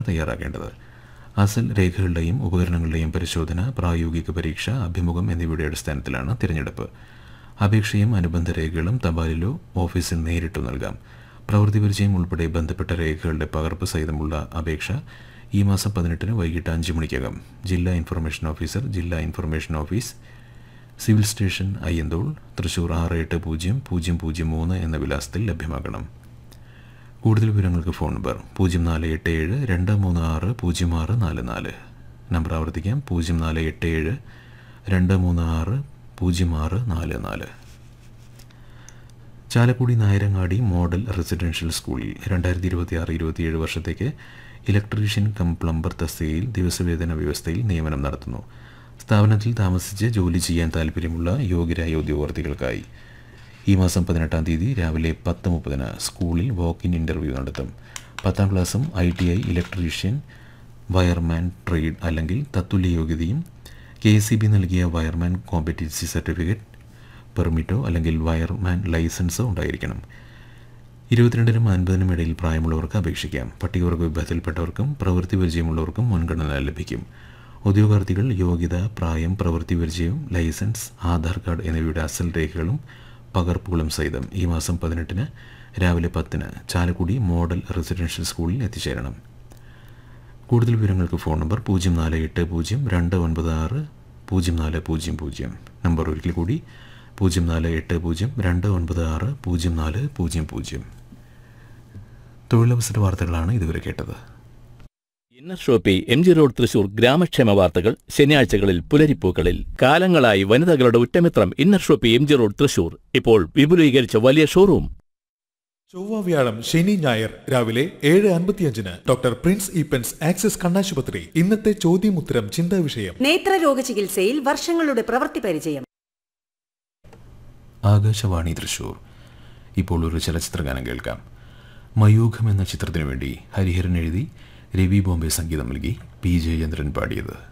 തയ്യാറാക്കേണ്ടത് അസൽ രേഖകളുടെയും ഉപകരണങ്ങളുടെയും പരിശോധന പ്രായോഗിക പരീക്ഷ അഭിമുഖം എന്നിവയുടെ അടിസ്ഥാനത്തിലാണ് തിരഞ്ഞെടുപ്പ് അപേക്ഷയും അനുബന്ധ രേഖകളും തപാലിലോ ഓഫീസിൽ നേരിട്ടോ നൽകാം പ്രവൃത്തി പരിചയം ഉൾപ്പെടെ ബന്ധപ്പെട്ട രേഖകളുടെ പകർപ്പ് സഹിതമുള്ള അപേക്ഷ ഈ മാസം പതിനെട്ടിന് വൈകിട്ട് അഞ്ച് മണിക്കകം ജില്ലാ ഇൻഫർമേഷൻ ഓഫീസർ ജില്ലാ information office civil station Ayyanthole Thrissur ആറ് എട്ട് പൂജ്യം പൂജ്യം പൂജ്യം മൂന്ന് എന്ന വിലാസത്തിൽ ലഭ്യമാക്കണം കൂടുതൽ വിവരങ്ങൾക്ക് ഫോൺ നമ്പർ പൂജ്യം നാല് എട്ട് ഏഴ് രണ്ട് മൂന്ന് ആറ് പൂജ്യം ആറ് നാല് നാല് നമ്പർ ആവർത്തിക്കാം പൂജ്യം നാല് എട്ട് ഏഴ് രണ്ട് മൂന്ന് ആറ് പൂജ്യം ആറ് നാല് നാല് ചാലക്കുടി നായരങ്ങാടി മോഡൽ റെസിഡൻഷ്യൽ സ്കൂളിൽ രണ്ടായിരത്തി ഇരുപത്തി ആറ് ഇരുപത്തിയേഴ് വർഷത്തേക്ക് ഇലക്ട്രീഷ്യൻ കം പ്ലംബർ തസ്തികയിൽ ദിവസവേതന വ്യവസ്ഥയിൽ നിയമനം നടത്തുന്നു സ്ഥാപനത്തിൽ താമസിച്ച് ജോലി ചെയ്യാൻ താൽപ്പര്യമുള്ള യോഗ്യരായ ഉദ്യോഗാർത്ഥികൾക്കായി ഈ മാസം പതിനെട്ടാം തീയതി രാവിലെ പത്ത് മുപ്പതിന് സ്കൂളിൽ വാക്ക് ഇൻ ഇൻ്റർവ്യൂ നടത്തും പത്താം ക്ലാസ്സും I T I electrician wireman trade അല്ലെങ്കിൽ തത്തുല്യ യോഗ്യതയും കെ എസ് സി ബി നൽകിയ വയർമാൻ കോമ്പറ്റൻസി സർട്ടിഫിക്കറ്റ് പെർമിറ്റോ അല്ലെങ്കിൽ വയർമാൻ ലൈസൻസോ ഉണ്ടായിരിക്കണം ഇരുപത്തിരണ്ടിനും അൻപതിനും ഇടയിൽ പ്രായമുള്ളവർക്ക് അപേക്ഷിക്കാം പട്ടികവർഗ വിഭാഗത്തിൽപ്പെട്ടവർക്കും പ്രവൃത്തി പരിചയമുള്ളവർക്കും മുൻഗണന ലഭിക്കും ഉദ്യോഗാർത്ഥികൾ യോഗ്യത പ്രായം പ്രവൃത്തി പരിചയം ലൈസൻസ് ആധാർ കാർഡ് എന്നിവയുടെ അസൽ രേഖകളും പകർപ്പുകളും സഹിതം ഈ മാസം പതിനെട്ടിന് രാവിലെ പത്തിന് ചാലക്കുടി മോഡൽ റെസിഡൻഷ്യൽ സ്കൂളിൽ എത്തിച്ചേരണം കൂടുതൽ വിവരങ്ങൾക്ക് ഫോൺ നമ്പർ പൂജ്യം നാല് എട്ട് പൂജ്യം രണ്ട് ഒൻപത് ആറ് പൂജ്യം നാല് പൂജ്യം പൂജ്യം നമ്പർ ഒരിക്കൽ കൂടി പൂജ്യം നാല് എട്ട് പൂജ്യം രണ്ട് ഒൻപത് ആറ് പൂജ്യം നാല് പൂജ്യം പൂജ്യം തൊഴിലവസര വാർത്തകളാണ് ഇതുവരെ കേട്ടത് inner shoppe M G road Thrissur ഗ്രാമക്ഷേമ വാർത്തകൾ ശനിയാഴ്ചകളിൽ പുലരിപ്പൂക്കളിൽ കാലങ്ങളായി വനിതകളുടെ ഉറ്റമിത്രം inner shoppe M G road Thrissur ഇപ്പോൾ വിപുലീകരിച്ച വലിയ ഷോറൂം ചൊവ്വ വ്യാഴം ശനി ഞായർ രാവിലെ ഏഴ് അൻപത്തിയഞ്ചിന് ഡോക്ടർ പ്രിൻസ് ഈപ്പൻസ് ആക്സിസ് കണ്ണാശുപത്രി ഇന്നത്തെ ചോദ്യമുത്തരം ചിന്താ വിഷയം നേത്രരോഗ ചികിത്സയിൽ വർഷങ്ങളുടെ പ്രവൃത്തി പരിചയം ആകാശവാണി തൃശൂർ ഇപ്പോൾ ഒരു ചലച്ചിത്രഗാനം കേൾക്കാം മയൂഖം എന്ന ചിത്രത്തിനു വേണ്ടി ഹരിഹരൻ എഴുതി രവി ബോംബെ സംഗീതം നൽകി പി ജയചന്ദ്രൻ പാടിയത്